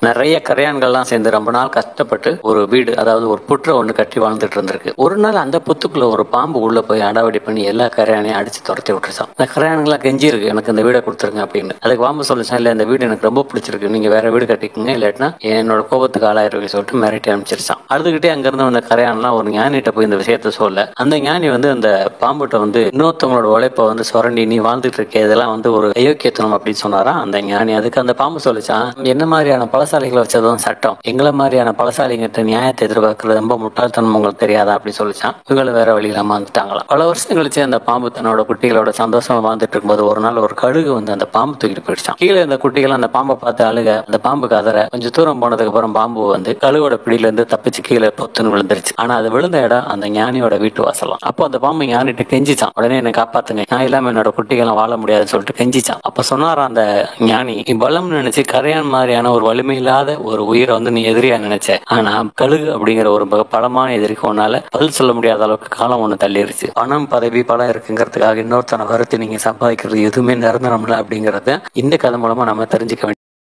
நிறைய கரையான்கள்லாம் சேர்ந்து ரொம்ப நாள் கஷ்டப்பட்டு ஒரு வீடு அதாவது ஒரு புற்றை ஒன்று கட்டி வாழ்ந்துட்டு இருந்திருக்கு ஒரு நாள் அந்த புத்துக்குள்ள ஒரு பாம்பு உள்ள போய் அடாவடி பண்ணி எல்லா கரையானையும் அடிச்சு துரத்தி விட்டுருச்சான் அந்த கரையான்களாம் கெஞ்சி இருக்கு எனக்கு இந்த வீடை கொடுத்துருங்க அப்படின்னு அதுக்கு பாம்பு சொல்லிச்சான் இல்ல இந்த வீடு எனக்கு ரொம்ப பிடிச்சிருக்கு நீங்க வேற வீடு கட்டிக்கோங்க இல்லாட்டினா என்னோட கோபத்துக்கு ஆளாயிருவீங்க சொல்லிட்டு மிரட்டி அனுப்பிச்சிருச்சான் அழுதுகிட்டே அங்கிருந்து வந்த கரையான்லாம் ஒரு ஞானிகிட்ட போய் இந்த விஷயத்த சொல்ல அந்த ஞானி வந்து அந்த பாம்புகிட்ட வந்து இன்னொருத்தவங்களோட உழைப்பை வந்து சுரண்டி நீ வாழ்ந்துட்டு இருக்கே இதெல்லாம் வந்து ஒரு அயோக்கியத்தனம் அப்படின்னு சொன்னாரா அந்த ஞானி அதுக்கு அந்த பாம்பு சொல்லிச்சான் என்ன மாதிரியான பலசாலிகளை வச்சதும் சட்டம் எங்களை மாதிரியான பலசாலிங்கிட்ட நியாயத்தை எதிர்பார்க்கறது ரொம்ப முட்டாள்தனம் உங்களுக்கு தெரியாதா அப்படின்னு சொல்லிச்சான் இவங்களை வேற வழி இல்லாம வந்துட்டாங்களாம் பல வருஷம் கழிச்சு அந்த பாம்பு தன்னோட குட்டிகளோட சந்தோஷமா வாழ்ந்துட்டு இருக்கும்போது ஒரு நாள் ஒரு கழுகு வந்து அந்த பாம்பு தூக்கிட்டு போயிடுச்சான் கீழே இந்த குட்டிகள் அந்த பாம்பை பார்த்து அழுக அந்த பாம்பு கதற கொஞ்சம் தூரம் போனதுக்கு அப்புறம் பாம்பு வந்து கழுவோட பிடியில இருந்து தப்பிச்சு கீழே பொத்துன்னு விழுந்துருச்சு ஆனா அது விழுந்த இடம் அந்த ஞானியோட வீட்டு வாசலாம் அப்போ அந்த பாம்பு ஞானிட்ட கெஞ்சிச்சான் உடனே என்னை காப்பாத்துங்க நான் இல்லாம என்னோட குட்டிகளும் வாழ முடியாதுன்னு சொல்லிட்டு கெஞ்சிச்சான் அப்ப சொன்னாரா அந்த ஞானி நீ பலம் நினைச்சு கரையான் மாதிரியான ஒரு வலிமை இல்லாத ஒரு உயிரை வந்து நீ எதிரியா நினைச்ச ஆனா கழுகு அப்படிங்கிற ஒரு மிக பலமான எதிரிக்கு உன்னால பதில் சொல்ல முடியாத அளவுக்கு காலம் ஒண்ணு தள்ளிருச்சு பணம் பதவி பலம் இருக்குங்கிறதுக்காக இன்னொருத்தனை வருத்தி நீங்க சம்பாதிக்கிறது எதுவுமே நிரந்தரம் இல்லை அப்படிங்கறத இந்த கதை மூலமா நம்ம தெரிஞ்சுக்க வேண்டிய